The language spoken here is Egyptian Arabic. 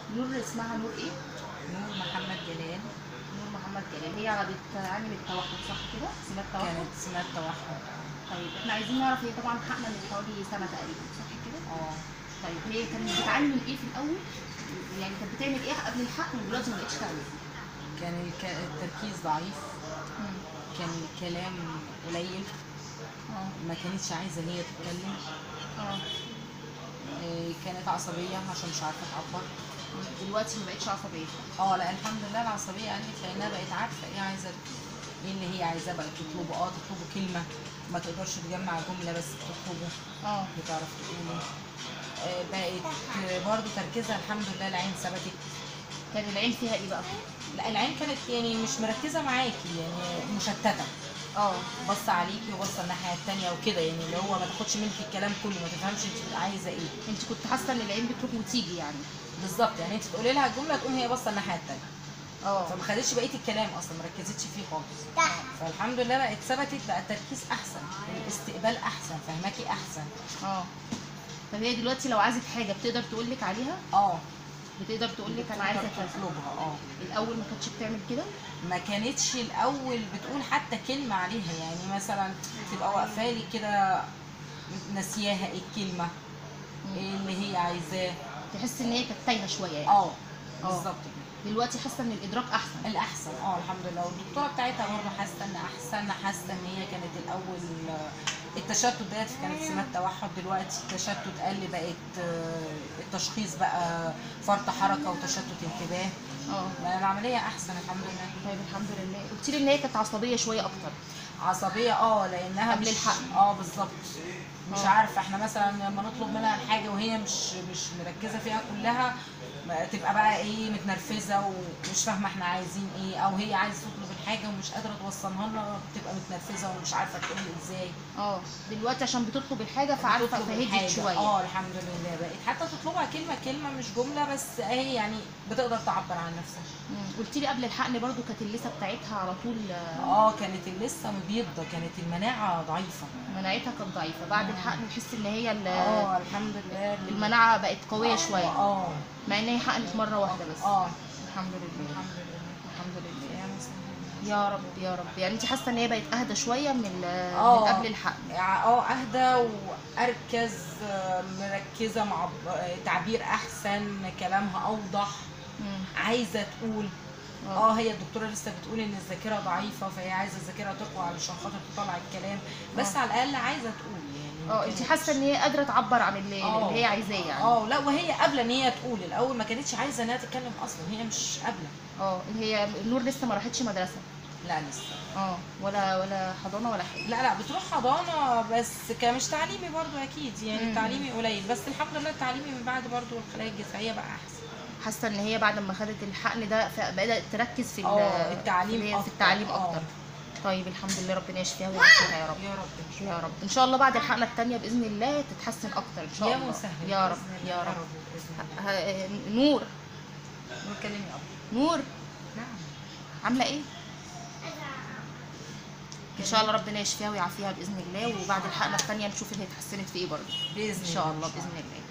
نور اسمها نور ايه نور محمد جلال نور محمد جلال هي على بتعاني من التوحد صح كده سمات توحد كانت سمات توحد طيب احنا عايزين نعرف هي طبعا حقنا من حوالي سنه تقريبا صح كده اه طيب هي كانت بتعاني من ايه في الاول يعني كانت بتعمل ايه قبل الحقن ودلوقتي ما بقتش تعمل كان الك- التركيز ضعيف كان الكلام قليل اه ما كانتش عايزه ان هي تتكلم اه آه، كانت عصبيه عشان مش عارفه تعبر دلوقتي ما بقتش عصبيه اه لا الحمد لله العصبيه قلت لانها بقت عارفه ايه عايزه ايه اللي هي عايزاه بقت تطلبه اه تطلبه كلمه ما تقدرش تجمع جمله بس بتطلبه اه بتعرف تقوله آه، بقت آه، برضو تركيزها الحمد لله العين ثبتت كان العين فيها ايه بقى لا العين كانت يعني مش مركزه معاكي يعني مشتته اه بص عليكي وبص الناحيه التانية وكده يعني اللي هو ما تاخدش منك الكلام كله ما تفهمش انت عايزه ايه انت كنت حاسه ان العين بتروح وتيجي يعني بالظبط يعني انت تقولي لها الجمله تقوم هي باصه الناحيه التانية اه فما خدتش بقيه الكلام اصلا ما ركزتش فيه خالص فالحمد لله بقت ثبتت بقى التركيز احسن الاستقبال احسن فهماكي احسن اه طب هي دلوقتي لو عايزه حاجه بتقدر تقول لك عليها اه بتقدر تقول لك انا عايزه كذا تطلبها اه الاول ما كانتش بتعمل كده ما كانتش الاول بتقول حتى كلمه عليها يعني مثلا تبقى واقفه لي كده ناسياها ايه الكلمه ايه اللي هي عايزاه تحس ان هي كانت تايهه شويه يعني اه بالظبط كده دلوقتي حاسه ان الادراك احسن الاحسن اه الحمد لله والدكتوره بتاعتها برضه حاسه ان احسن حاسه ان هي كانت الاول آه، التشتت ديت كانت سمات توحد دلوقتي التشتت قل بقت آه، التشخيص بقى فرط حركه وتشتت انتباه اه لا، العمليه احسن الحمد لله طيب الحمد لله قلت لي ان هي كانت عصبيه شويه اكتر عصبيه اه لانها قبل مش الحقن. اه بالظبط مش آه. عارفه احنا مثلا لما نطلب منها الحاجه وهي مش مش مركزه فيها كلها ما تبقى بقى ايه متنرفزه ومش فاهمه احنا عايزين ايه او هي عايزه تطلب الحاجه ومش قادره توصلها لنا بتبقى متنرفزه ومش عارفه تقول ازاي اه دلوقتي عشان بتطلب الحاجه فعارفه تطلب فهديت الحاجة. شويه اه الحمد لله بقت حتى تطلبها كلمه كلمه مش جمله بس هي يعني بتقدر تعبر عن نفسها مم. قلت لي قبل الحقن برضو كانت اللثه بتاعتها على طول آه، اه كانت لسه مبيضه كانت المناعه ضعيفه مناعتها كانت ضعيفه بعد الحقن نحس ان هي ال- اه الحمد لله المناعه بقت قويه شويه اه مع ان هي حقنت مره واحده بس اه الحمد لله الحمد لله الحمد لله يا مسهل. يا رب يا رب يعني انت حاسه ان هي بقت اهدى شويه من ال- آه. من قبل الحقن يع- اه اهدى واركز آه، مركزه مع ب- آه، تعبير احسن كلامها اوضح مم. عايزه تقول اه اه هي الدكتوره لسه بتقول ان الذاكره ضعيفه فهي عايزه الذاكره تقوى علشان خاطر تطلع الكلام بس آه. على الاقل عايزه تقول يعني اه ما انت كانتش- حاسه ان هي قادره تعبر عن اللي, آه. اللي هي عايزاه يعني اه لا وهي قابله ان هي تقول الاول ما كانتش عايزه انها تتكلم اصلا هي مش قابله اه هي نور لسه ما راحتش مدرسه لا لسه اه ولا ولا حضانه ولا حاجه لا لا بتروح حضانه بس كمش تعليمي برضو اكيد يعني مم. تعليمي قليل بس الحمد لله التعليمي من بعد برضو الخلايا الجذعيه بقى احسن حاسه ان هي بعد ما خدت الحقن ده ف- بدات تركز في ال- اه التعليم في, في أكتر. التعليم اه. اكتر طيب الحمد لله ربنا يشفيها ويعافيها يا رب يا رب يا رب ان شاء الله بعد الحقنه الثانيه باذن الله تتحسن اكتر ان شاء يا الله مسهل يا رب بإذن الله. يا رب بإذن الله. ه- نور نتكلمي اب نور نعم عامله ايه ان شاء الله ربنا يشفيها ويعافيها باذن الله وبعد الحقنه الثانيه نشوف اللي اتحسنت في ايه برضه باذن ان شاء الله باذن الله